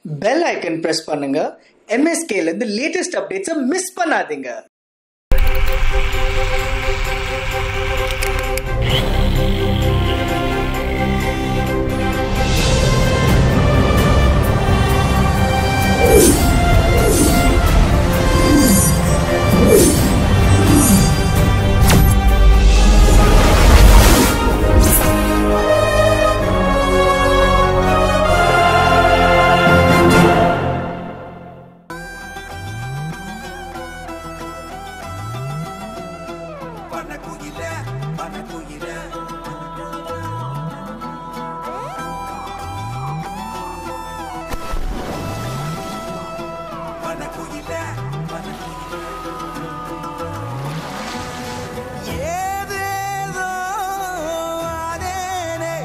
Bell icon press பண்ணுங்க MSK ல இருந்து லேட்டஸ்ட் அப்டேட்ஸை மிஸ் பண்ணாதீங்க வனக்குயில வனக்குயில வனக்குயில வனக்குயில ஏதேதோ ஆனேனே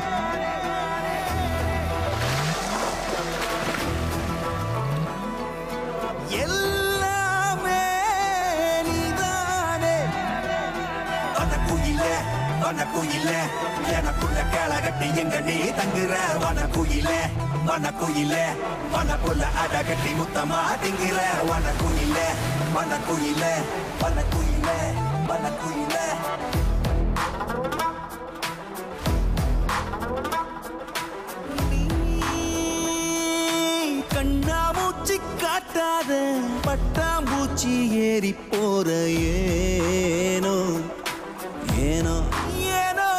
எல்லாமே நீதானே வனக்குயில வனக்குயில எனக்குள்ள கேளகட்டி எங்க நீ தங்குற வனக்குயில வனக்குயில வனக்குள்ள அடகட்டி முத்தமா திங்குற வனக்குயில வனக்குயில வனக்குயில வனக்குயில கண்ணாமூச்சி காட்டாத பட்டாம்பூச்சி ஏறி போற ஏனோ ஏனோ ஏனோ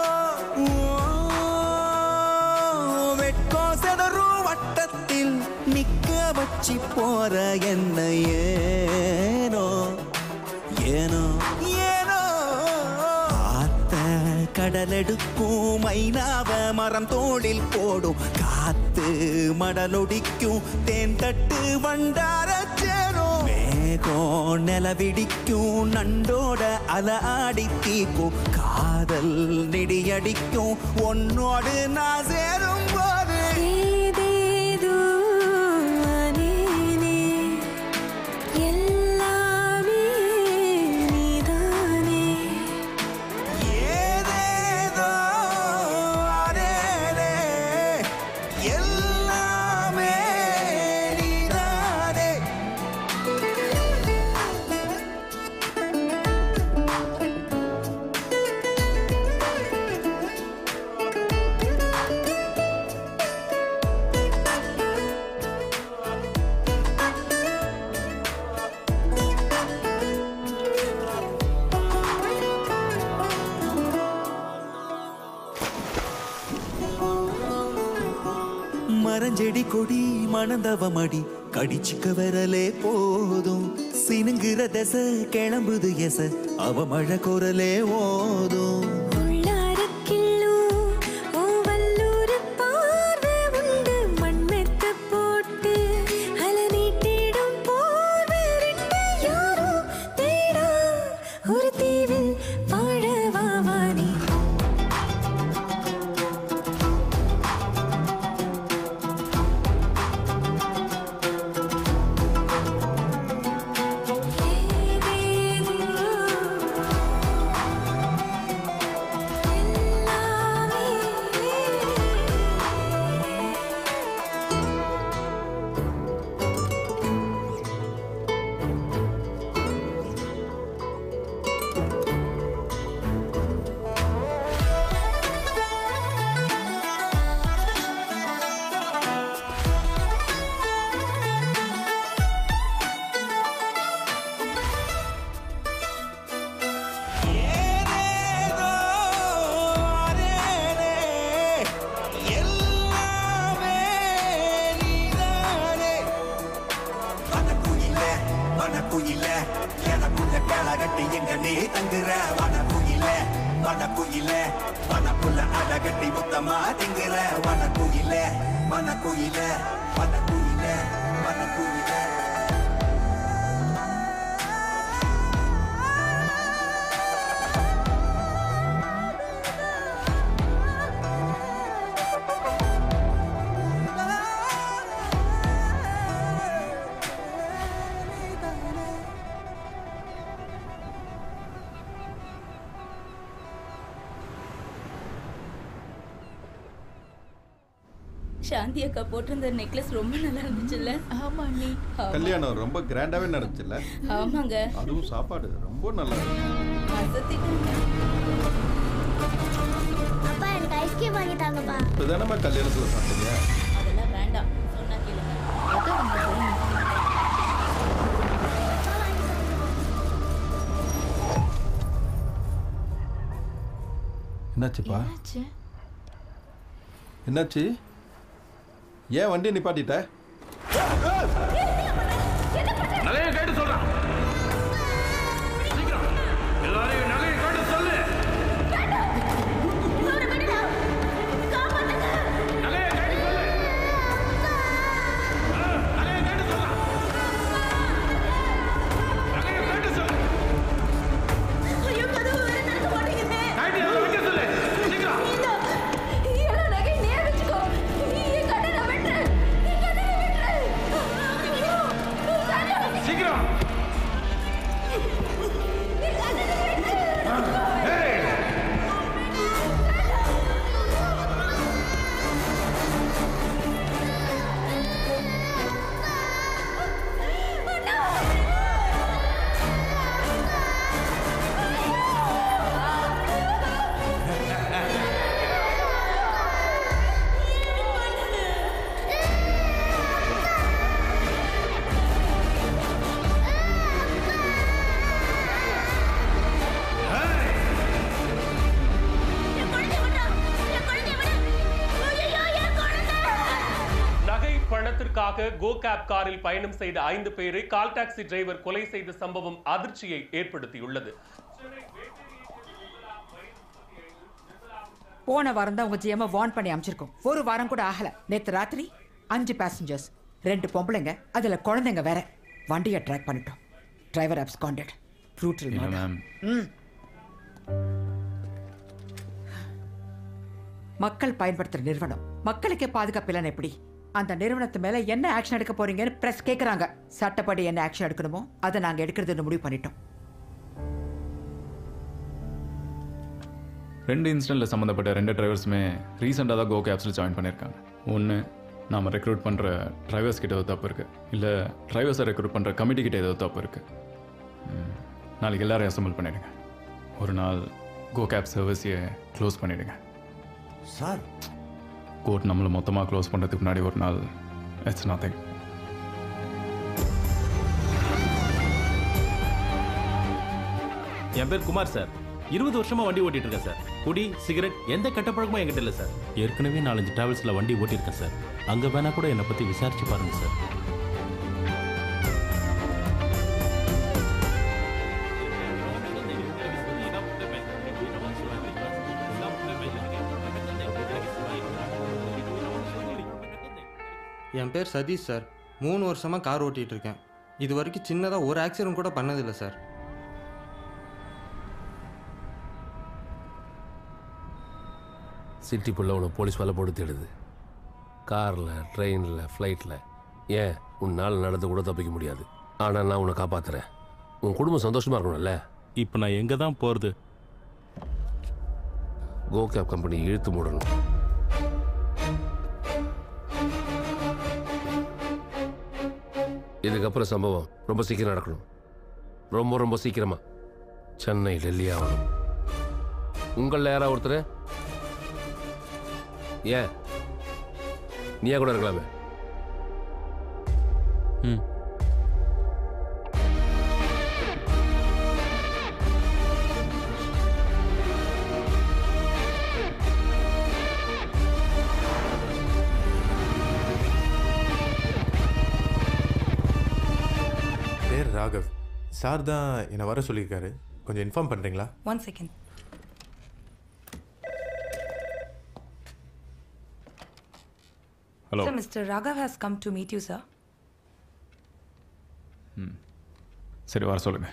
வெட்கோ செதறும் வட்டத்தில் நிக்க வச்சி போற என்ன ஏனோ ஏனோ ஏனோ ஆத்த கடலெடுக்கும் மைனாவ மரம் தோளில் போடும் காத்து மடலொடிக்கும் தேன் தட்டு வண்டார சேரும் மேகம் நிலவிடிக்கும் நண்டோட அல ஆடி தீக்கும் காதல் நெடியடிக்கும் உன்னோடு நான் சேரும் போது ஏதேதோ ஆனேனே எல்லாமே நீதானே ஏதேதோ ஆனேனே, எல்லாமே நீதானே. மரஞ்செடி கொடி மணந்தவமடி கடிச்சுக்க வரலே போதும் சினுங்குற தசை கிளம்புது எச அவ மழை குரலே ஓதும் உள்ளாரக்கில்லோ ஓ வல்லூர் பார்வை உண்டு மண்மெத்த போட்டு அல நீட்டிடும் போர்வை ரெண்டு யாரோ தேடா ஒரு தீவில் வாழவாவா நீ ஏதேதோ ஆனேனே, எல்லாமே நீதானே. வனக்குயிலே, வனக்குயிலே, எனக்குள்ள கேளகட்டி எங்க நீ தங்குற வனக்குயிலே, வனக்குயிலே, வனக்குள்ள அழகட்டி முத்தமா திங்குற வனக்குயிலே, வனக்குயிலே, வனக்குயிலே, வனக்குயிலே. சாந்தி அக்கா போட்டிருந்த நெக்லஸ் ரொம்ப நல்லா இருந்துச்சுல்ல ஆமா அண்ணி கல்யாணம் ரொம்ப கிராண்டாவே நடந்துச்சுல்ல ஆமாங்க அதுவும் சாப்பாடு ரொம்ப நல்லா இருந்துச்சு அசத்திட்டாங்க அப்பா எனக்கு ஐஸ்கிரீம் வாங்கி தாங்கப்பா இப்போ தானம்மா கல்யாணத்தில் சாப்பிட்டீங்க அதெல்லாம் வேண்டாம் சொன்னா கேளுங்க அதான் அவங்க போய் என்னாச்சுப்பா என்னாச்சு என்னாச்சு ஏன் வண்டி நிப்பாட்டிட்ட நகையை கேட்டு சொல்றான் சீக்கிரம் எல்லாரையும் நகையை கேட்டு சொல்லு நகையை கேட்டு சொல்லு ஆ, நகையை கேட்டு சொல்றான் நகையை கேட்டு சொல்லு கைட்டி அதை வைக்க சொல்லு சீக்கிரம் சீக்கிரம் ஏய் நகை பணத்திற்காக கோ கேப் காரில் பயணம் செய்த ஐந்து பேரை கால் டாக்ஸி டிரைவர் கொலை செய்த சம்பவம் அதிர்ச்சியை ஏற்படுத்தியுள்ளது போன வாரம் தான் உங்க ஜிஎம் வார்ன் பண்ணி அமைச்சிருக்கோம் ஒரு வாரம் கூட ஆகல நேத்து ராத்திரி அஞ்சு பேசஞ்சர்ஸ் ரெண்டு பொம்பளைங்க அதுல குழந்தைங்க வேற வண்டியை ட்ராக் பண்ணிட்டோம் டிரைவர் absconded brutal இல்லை murder. மேம் ம் மக்கள் பயன்படுத்துற நிறுவனம் மக்களுக்கே பாதுகாப்பு இல்லைன்னு எப்படி அந்த நிறுவனத்து மேல என்ன ஆக்ஷன் எடுக்க போறீங்கன்னு பிரஸ் கேக்குறாங்க சட்டப்படி என்ன ஆக்ஷன் எடுக்கணுமோ அதை நாங்க எடுக்கிறதுன்னு முடிவு பண்ணிட்டோம் ரெண்டு இன்சிடென்ட்டில் சம்மந்தப்பட்ட ரெண்டு டிரைவர்ஸுமே ரீசெண்டாக தான் கோ கேப்ஸில் ஜாயின் பண்ணியிருக்காங்க ஒன்று நாம் ரெக்ரூட் பண்ணுற டிரைவர்ஸ் கிட்ட ஏதோ தப்பு இருக்குது இல்லை டிரைவர்ஸை ரெக்ரூட் பண்ணுற கமிட்டி கிட்ட ஏதோ தப்பு இருக்குது நாளைக்கு எல்லாரும் அசம்பிள் பண்ணிடுங்க ஒரு நாள் கோ கேப் சர்வீஸையை க்ளோஸ் பண்ணிடுங்க சார் கோர்ட் நம்மளை மொத்தமாக க்ளோஸ் பண்ணுறதுக்கு முன்னாடி ஒரு நாள் இட்ஸ் nothing என் பேர் குமார் சார் இருபது வருஷமா வண்டி ஓட்டிட்டு இருக்கேன் சார் குடி சிகரெட் எந்த கெட்ட பழக்கமும் என்கிட்ட இல்லை சார் ஏற்கனவே நாலஞ்சு டிராவல்ஸ்ல வண்டி ஓட்டியிருக்கேன் சார் அங்க வேணா கூட என்னை பத்தி விசாரிச்சு பாருங்க சார் என் பேர் சதீஷ் சார் மூணு வருஷமாக கார் ஓட்டிகிட்டு இருக்கேன் இது வரைக்கும் சின்னதாக ஒரு ஆக்சிடென்ட் கூட பண்ணதில்லை சார் சிட்டிக்குள்ளே உன்னை போலீஸ் வேலை போட்டு தேடுது காரில் ட்ரெயினில் ஃப்ளைட்டில் ஏன் உன்னால் நடந்து கூட தப்பிக்க முடியாது ஆனால் நான் உன்னை காப்பாத்துறேன் உன் குடும்பம் சந்தோஷமாக இருக்கணும்ல இப்போ நான் எங்கே தான் போகிறது கோ கேப் கம்பெனி இழுத்து மூடணும் இதுக்கப்புறம் சம்பவம் ரொம்ப சீக்கிரம் நடக்கணும் ரொம்ப ரொம்ப சீக்கிரமா சென்னை டெல்லி ஆகணும் உங்களில் யாரா ஒருத்தர் ஏன் நீயா கூட இருக்கலாமே ம் பேர் ராகவ் சார் தான் என்னை வர சொல்லியிருக்காரு கொஞ்சம் இன்ஃபார்ம் பண்ணுறீங்களா One second. Hello Sir, Mr. Raghav has come to meet you, sir. ம் சரி வர சொல்லுங்க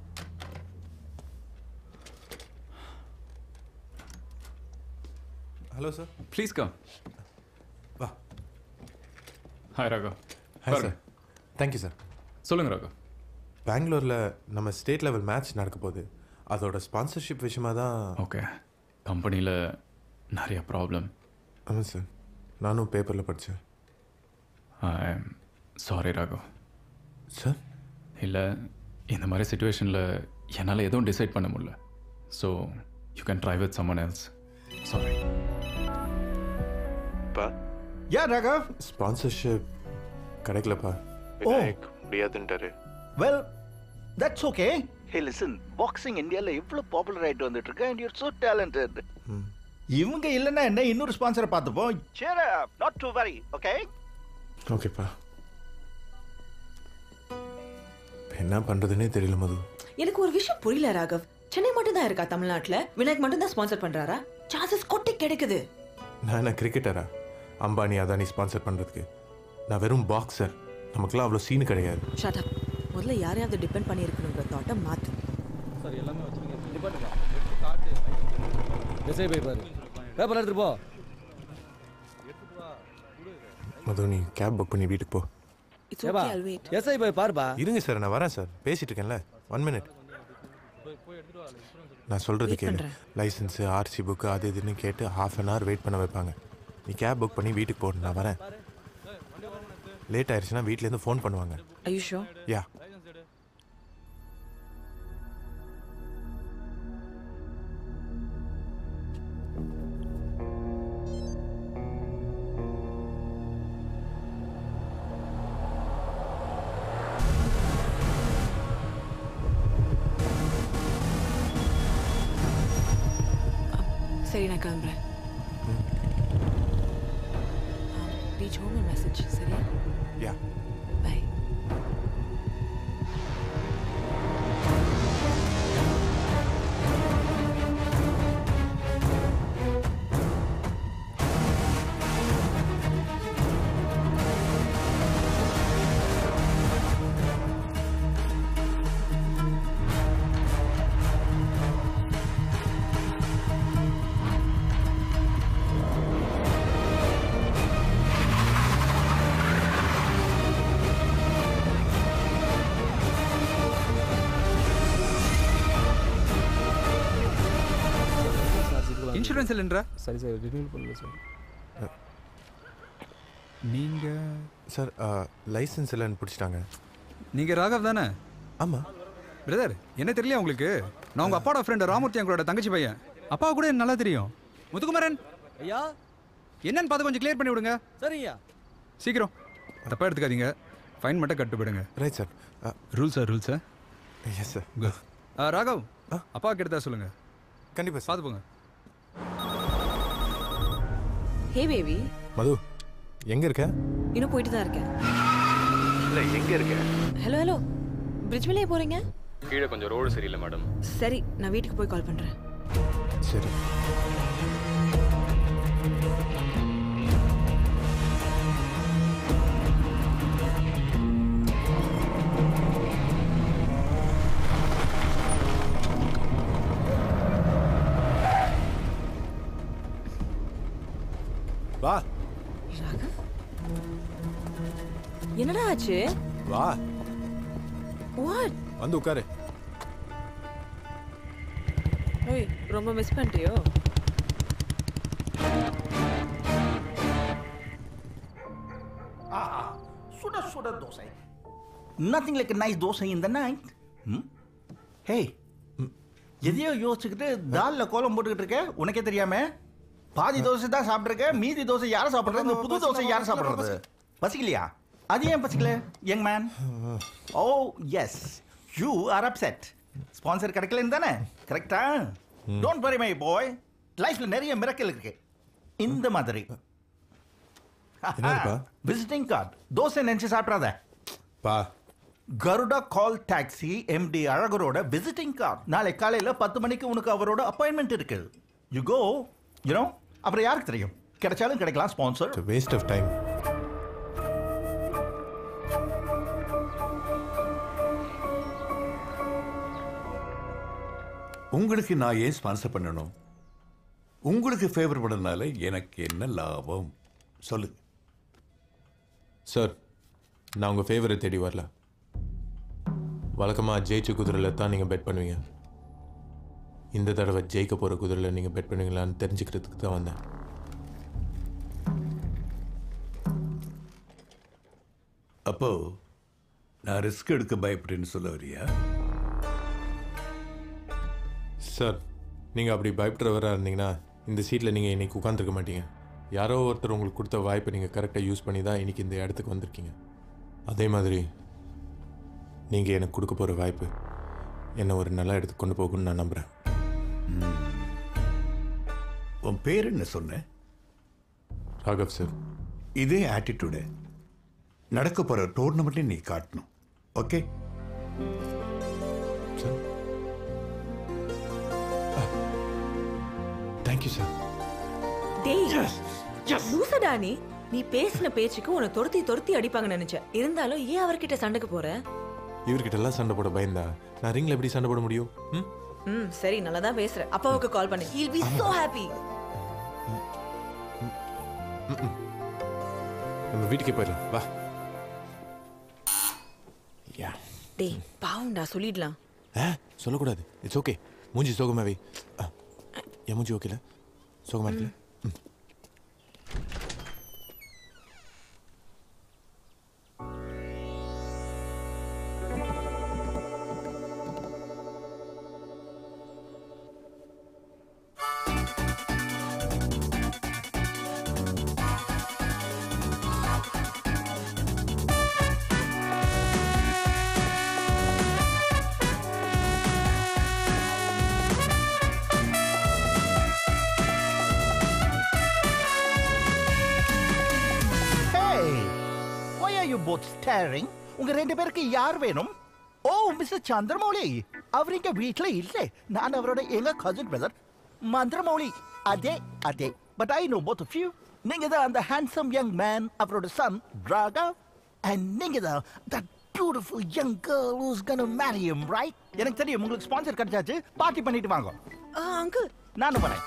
ஹலோ சார் ப்ளீஸ் கம் வா hi Raghav hi sir thank you sir சொல்லுங்க ராகவ் பெங்களூரில் நம்ம ஸ்டேட் லெவல் மேட்ச் நடக்க போகுது அதோட ஸ்பான்சர்ஷிப் விஷயமா தான் ஓகே கம்பெனியில் நிறைய ப்ராப்ளம் ஆமாம் சார் நானும் பேப்பரில் படித்தேன் ஐ சாரி ராகவ் சார் இல்லை இந்த மாதிரி சுச்சுவேஷனில் என்னால் எதுவும் டிசைட் பண்ண முடியல so you can try with someone else sorry yeah Raghav sponsorship கிடைக்கலப்பா விநாயக் முடியாதுன்ட்டாரு well that's okay hey listen boxing இந்தியாவில் எவ்வளோ பாப்புலர் ஆகிட்டு வந்துட்டு இருக்கு அண்ட் யூர் so talented இவங்க இல்லைன்னா என்ன இன்னொரு ஸ்பான்சரை பார்த்துப்போம் sir not to worry okay ஓகேப்பா என்ன பண்ணுறதுனே தெரியல மது எனக்கு ஒரு விஷயம் புரியல ராகவ் சென்னை மட்டும் தான் இருக்கா தமிழ்நாட்டுல விநாயக் மட்டும் தான் ஸ்பான்சர் பண்றாரா சான்சஸ் கொட்டி கிடைக்குது நான் என்ன கிரிக்கெட்டரா அம்பானி அதானி ஸ்பான்சர் பண்ணுறதுக்கு நான் வெறும் பாக்ஸர் நமக்குலாம் அவ்வளோ சீனு கிடையாது ஷட் அப் முதல்ல யாரையாவது டிபெண்ட் பண்ணி இருக்கணுங்கிற தாட்டை மாத்து சார் எல்லாமே வச்சுருங்க எஸ்ஐ போய் பாரு பேப்பர் எடுத்துட்டு போ மது நீ கேப் புக் பண்ணி வீட்டுக்கு போ It's okay, I'll wait. SI போய் பாருப்பா இருங்க சார் நான் வரேன் சார் பேசிட்டு இருக்கேன்ல ஒன் மினிட் நான் சொல்கிறது Wait கேளு பண்றேன். லைசன்ஸு ஆர்சி புக்கு அது இதுன்னு கேட்டு ஹாஃப் அன் ஹவர் வெயிட் பண்ண வைப்பாங்க நீ கேப் புக் பண்ணி வீட்டுக்கு போ நான் வரேன் லேட் ஆயிடுச்சுன்னா வீட்லேருந்து ஃபோன் பண்ணுவாங்க Are you sure? யா சரி நான் கிளம்புறேன் ரீச் ஹோம் மெசேஜ் சரியா யா பை இன்சூரன்ஸ் இல்லைன்றா சரி சார் ரினியூல் பண்ணல சார் நீங்கள் சார் லைசன்ஸ் இல்லைன்னு பிடிச்சிட்டாங்க நீங்கள் ராகவ் தானே ஆமாம் பிரதர் என்ன தெரியல உங்களுக்கு நான் உங்கள் அப்பாவோட ஃப்ரெண்டு ராமூர்த்தி எங்களோட தங்கச்சி பையன் அப்பா கூட எனக்கு நல்லா தெரியும் முத்துக்குமரன் ஐயா என்னன்னு பார்த்து கொஞ்சம் கிளியர் பண்ணி விடுங்க சரியா சீக்கிரம் தப்பாக எடுத்துக்காதீங்க ஃபைன் மட்டும் கட்டு போயிடுங்க right sir rule sir rule sir yes sir good Raghav அப்பாவுக்கு எடுத்தா சொல்லுங்கள் கண்டிப்பாக பார்த்து போங்க ஹே பேபி மது எங்கே இருக்க இன்னும் போயிட்டு தான் இருக்கேன் இல்லை எங்கே இருக்க ஹலோ ஹலோ பிரிட்ஜ் மேலே போறீங்க கீழே கொஞ்சம் ரோடு சரியில்லை மேடம் சரி நான் வீட்டுக்கு போய் கால் பண்றேன் சரி வா என்னடா ஆச்சு வா வாட் வந்து உட்காரு ஓய் ரொம்ப மிஸ் பண்ணிட்டியோ ஆஹா சுட சுட dosa nothing like nice dosa இந்த நைட் ஹே எதையோ யோசிச்சுக்கிட்டு தால்ல கோலம் போட்டுக்கிட்டு இருக்க உனக்கே தெரியாம பாதி தோசை தான் சாப்பிட்ருக்க மீதி தோசை யார் சாப்பிட்றது இந்த புது தோசை யார் சாப்பிட்றது பசிக்கலையா அது ஏன் பசிக்கல young man oh yes you are upset sponsor கிடைக்கலன்னு தானே கரெக்டா டோன்ட் வரி மை பாய் லைஃப்ல நிறைய மிரக்கல் இருக்கு இந்த மாதிரி என்னதுப்பா? விசிட்டிங் கார்டு தோசை நினைச்சு சாப்பிடாத பா கருடா கால் டாக்ஸி எம்டி அழகரோட விசிட்டிங் கார்டு நாளை காலையில பத்து மணிக்கு உனக்கு அவரோட அப்பாயின்மெண்ட் இருக்கு யூ கோ யூனோ அப்புறம் யாருக்கு தெரியும் கிடைச்சாலும் கிடைக்கலாம் ஸ்பான்சர் வேஸ்ட் ஆஃப் டைம் உங்களுக்கு நான் ஏன் ஸ்பான்சர் பண்ணணும் உங்களுக்கு ஃபேவர் பண்ணதுனால எனக்கு என்ன லாபம் சொல்லு சார் நான் உங்கள் ஃபேவரை தேடி வரல வழக்கமாக ஜெயிச்ச குதிரையில் தான் நீங்கள் பெட் பண்ணுவீங்க இந்த தடவை ஜெயிக்க போகிற குதிரையில் நீங்கள் பெட் பண்ணுவீங்களான்னு தெரிஞ்சுக்கிறதுக்கு தான் வந்தேன் அப்போ நான் ரிஸ்க் எடுக்க பயப்படுறேன்னு சொல்ல வரியா சார் நீங்கள் அப்படி பயப்படுறவராக இருந்தீங்கன்னா இந்த சீட்டில் நீங்கள் இன்னைக்கு உட்காந்துருக்க மாட்டீங்க யாரோ ஒருத்தர் உங்களுக்கு கொடுத்த வாய்ப்பை நீங்கள் கரெக்டாக யூஸ் பண்ணி தான் இன்னைக்கு இந்த இடத்துக்கு வந்திருக்கீங்க அதே மாதிரி நீங்கள் எனக்கு கொடுக்க போகிற வாய்ப்பு என்னை ஒரு நல்ல இடத்துக்கு கொண்டு போகும்னு நான் நம்புகிறேன் உன் பேர் என்ன சொன்ன ராகவ் சார் இதே ஆட்டிடியூடு நடக்க போகிற டோர்னமெண்ட்லையும் நீ காட்டணும் ஓகே தேங்க்யூ சார் டேய் லூசடா நீ நீ பேசின பேச்சுக்கு உன்னை துரத்தி துரத்தி அடிப்பாங்கன்னு நினைச்சேன் இருந்தாலும் ஏன் அவர்கிட்ட சண்டைக்கு போற இவர்கிட்ட எல்லாம் சண்டை போட பயந்தா நான் ரிங்கில் எப்படி சண்டை போட முடியும் ம் ம் சரி நல்லா தான் பேசுற அப்பாவுக்கு கால் பண்ணு ஹீல் பி சோ ஹாப்பி நம்ம வீட்டுக்கே போயிடலாம் வா யா டேய் பாவம்டா சொல்லிடலாம் ஆ சொல்லக்கூடாது இட்ஸ் ஓகே மூஞ்சி சோகமாவே ஆ, என் மூஞ்சி ஓகேல சோகமா இருக்குல்ல ம். Hey, why are you both staring? உங்க ரெண்டு பேருக்கு யார் வேணும் ஓ மிஸ்டர் சந்திரமௌலி அவர் இங்க வீட்ல இல்லை நான் அவரோட எங்க கசின் பிரதர் மந்திரமௌலி அதே அதே but I know both of you நீங்க தான் அந்த ஹேண்ட்ஸம் யங் மேன் அவரோட சன் ராகா அண்ட் நீங்க தான் that beautiful young girl who's gonna marry him right எனக்கு தெரியும் உங்களுக்கு ஸ்பான்சர் கிடைச்சாச்சு பார்ட்டி பண்ணிட்டு வாங்க அங்கிள் நானும் வரேன்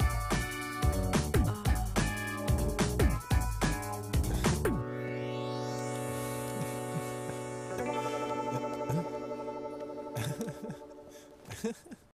Ha ha ha.